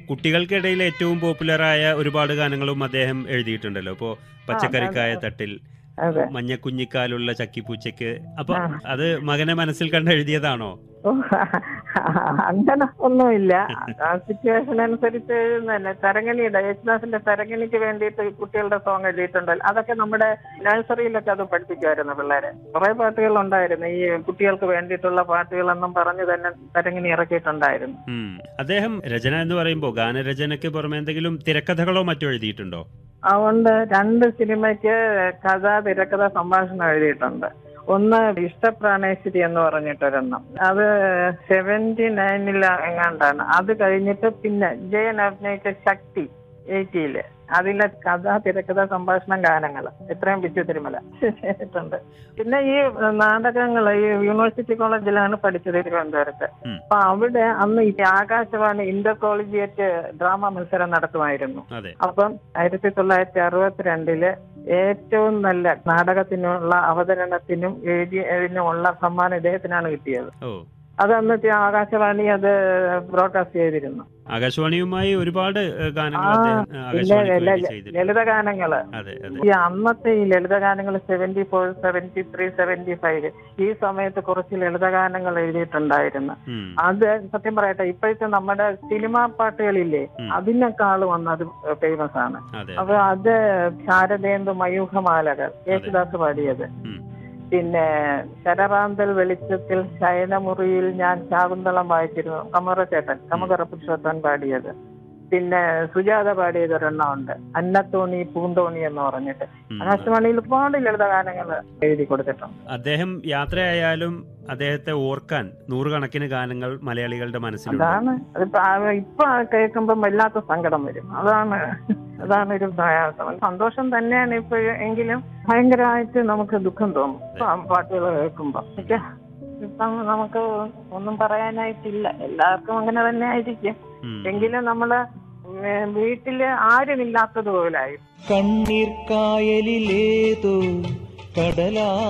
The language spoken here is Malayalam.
കുട്ടികൾക്കിടയിൽ ഏറ്റവും പോപ്പുലറായ ഒരുപാട് ഗാനങ്ങളും അദ്ദേഹം എഴുതിയിട്ടുണ്ടല്ലോ ഇപ്പോ പച്ചക്കറിക്കായ തട്ടിൽ അതെ മഞ്ഞക്കുഞ്ഞിക്കാലുള്ള ചക്കിപ്പൂച്ചയ്ക്ക് അപ്പൊ ആ. അത് മകനെ മനസ്സിൽ കണ്ട് എഴുതിയതാണോ ഓ, അങ്ങനെ ഒന്നുമില്ല ആ സിറ്റുവേഷൻ അനുസരിച്ച് തന്നെ തരങ്ങണിയുടെ യേശുദാസിന്റെ തരങ്ങണിക്ക് വേണ്ടിയിട്ട് കുട്ടികളുടെ സോങ് എഴുതിയിട്ടുണ്ടല്ലോ അതൊക്കെ നമ്മുടെ നഴ്സറിയിലൊക്കെ അത് പഠിപ്പിക്കുമായിരുന്നു പിള്ളേരെ കുറെ പാട്ടുകൾ ഉണ്ടായിരുന്നു ഈ കുട്ടികൾക്ക് വേണ്ടിയിട്ടുള്ള പാട്ടുകളെന്നും പറഞ്ഞ് തന്നെ തരങ്ങണി ഇറക്കിയിട്ടുണ്ടായിരുന്നു ഉം. അദ്ദേഹം രചന എന്ന് പറയുമ്പോൾ ഗാനരചനയ്ക്ക് പുറമെ എന്തെങ്കിലും തിരക്കഥകളോ മറ്റോ എഴുതിയിട്ടുണ്ടോ അതുകൊണ്ട് രണ്ട് സിനിമയ്ക്ക് കഥ തിരക്കഥ സംഭാഷണം എഴുതിയിട്ടുണ്ട് ഒന്ന് ഇഷ്ടപ്രാണേശ്വരി എന്ന് പറഞ്ഞിട്ടൊരെണ്ണം അത് സെവന്റി നയനിൽ എങ്ങാണ്ടാണ് അത് കഴിഞ്ഞിട്ട് പിന്നെ ജയൻ അഭിനയിച്ച ശക്തി എയ്റ്റിയില് അതിലെ കഥ തിരക്കഥ സംഭാഷണം ഗാനങ്ങൾ എത്രയും ബിജു തിരുമല ചെയ്തിട്ടുണ്ട് പിന്നെ ഈ നാടകങ്ങൾ ഈ യൂണിവേഴ്സിറ്റി കോളേജിലാണ് പഠിച്ചത് തിരുവനന്തപുരത്ത് ഉം. അപ്പൊ അവിടെ അന്ന് ഈ ആകാശവാണി ഇന്റർ കോളേജിയറ്റ് ഡ്രാമ മത്സരം നടത്തുമായിരുന്നു അതെ അപ്പം ആയിരത്തി തൊള്ളായിരത്തി അറുപത്തിരണ്ടില് ഏറ്റവും നല്ല നാടകത്തിനുള്ള അവതരണത്തിനും എഴുതിയതിനുമുള്ള സമ്മാനം ഇദ്ദേഹത്തിനാണ് കിട്ടിയത് ഓ അത് അന്നത്തെ ആകാശവാണി അത് ബ്രോഡ്കാസ്റ്റ് ചെയ്തിരുന്നു ആകാശവാണിയുമായി ഒരുപാട് ഏഹ്, ഗാനങ്ങൾ ആ, അദ്ദേഹം ഏഹ്, പിന്നെ ആകാശവാണിക്ക് വേണ്ടി ലല- ചെയ്തിട്ടുണ്ട് ലളിതഗാനങ്ങള് അതെ അതെ ഈ അന്നത്തെ ഈ ലളിതഗാനങ്ങൾ seventy four seventy three seventy five ഈ സമയത്ത് കുറച്ച് ലളിതഗാനങ്ങൾ എഴുതിയിട്ടുണ്ടായിരുന്നു ഉം. അത് സത്യം പറയട്ടെ ഇപ്പോഴത്തെ നമ്മുടെ സിനിമാ പാട്ടുകളില്ലേ ഉം. അതിനേക്കാളും വന്നത് ഫേമസ് ആണ് അതെ അപ്പൊ അത് ശാരദേന്ദു മയൂഖമാലകൾ യേശുദാസ് പാടിയത് ഉം. പിന്നെ ശരറാന്തൽ വെളിച്ചത്തിൽ ശയനമുറിയിൽ ഞാൻ ശാകുന്തളം വായിച്ചിരുന്നു കമറ ചേട്ടൻ കമകറ പുരുഷോത്തൻ പാടിയത് പിന്നെ സുജാത പാടിയത് ഒരെണ്ണം ഉണ്ട് അന്നത്തോണി പൂന്തോണി എന്ന് പറഞ്ഞിട്ട് ഉം. ആകാശവാണിയിൽ ഒരുപാട് ലളിത ഗാനങ്ങൾ എഴുതി കൊടുത്തിട്ടുണ്ട് അദ്ദേഹം യാത്രയായാലും അദ്ദേഹത്തെ ഓർക്കാൻ നൂറുകണക്കിന് ഗാനങ്ങൾ മലയാളികളുടെ മനസ്സിലുണ്ട് അതാണ് അതിപ്പോ ആ- ഇപ്പൊ ആ കേൾക്കുമ്പം വല്ലാത്ത സങ്കടം വരും അതാണ് അതാണ് ഒരു പ്രയാസം സന്തോഷം തന്നെയാണ് ഇപ്പൊ എങ്കിലും ഭയങ്കരമായിട്ട് നമുക്ക് ദുഃഖം തോന്നും ഇപ്പൊ ആ പാട്ടുകൾ കേൾക്കുമ്പോ ഒക്കെ ഇപ്പം നമുക്ക് ഒന്നും പറയാനായിട്ടില്ല എല്ലാവർക്കും അങ്ങനെ തന്നെ ആയിരിക്കും ഉം. എങ്കിലും നമ്മള് ഉം, വീട്ടില് ആരുമില്ലാത്തതുപോലായി കണ്ണീർ കായലിലേതോ കടലാ